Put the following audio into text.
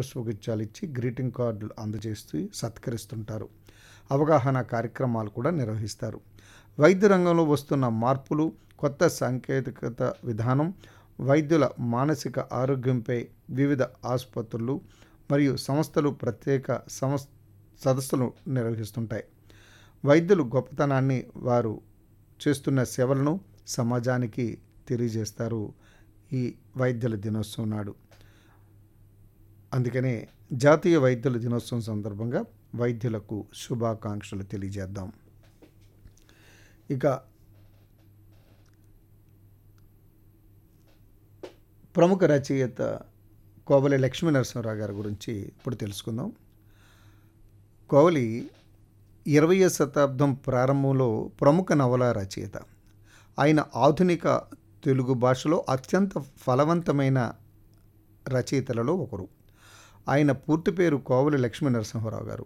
పుష్పగుచ్చాలు ఇచ్చి గ్రీటింగ్ కార్డులు అందజేస్తూ సత్కరిస్తుంటారు అవగాహన కార్యక్రమాలు కూడా నిర్వహిస్తారు వైద్య రంగంలో వస్తున్న మార్పులు కొత్త సాంకేతికత విధానం వైద్యుల మానసిక ఆరోగ్యంపై వివిధ ఆసుపత్రులు మరియు సంస్థలు ప్రత్యేక సంస్ సదస్సులు నిర్వహిస్తుంటాయి వైద్యులు గొప్పతనాన్ని వారు చేస్తున్న సేవలను సమాజానికి తెలియజేస్తారు ఈ వైద్యుల దినోత్సవం నాడు అందుకనే జాతీయ వైద్యుల దినోత్సవం సందర్భంగా వైద్యులకు శుభాకాంక్షలు తెలియజేద్దాం ఇక ప్రముఖ రచయిత కోవలి లక్ష్మీ నరసింహరావు గారి గురించి ఇప్పుడు తెలుసుకుందాం కోవలి ఇరవయ శతాబ్దం ప్రారంభంలో ప్రముఖ నవల రచయిత ఆయన ఆధునిక తెలుగు భాషలో అత్యంత ఫలవంతమైన రచయితలలో ఒకరు ఆయన పూర్తి పేరు కోవలి లక్ష్మీ నరసింహారావు గారు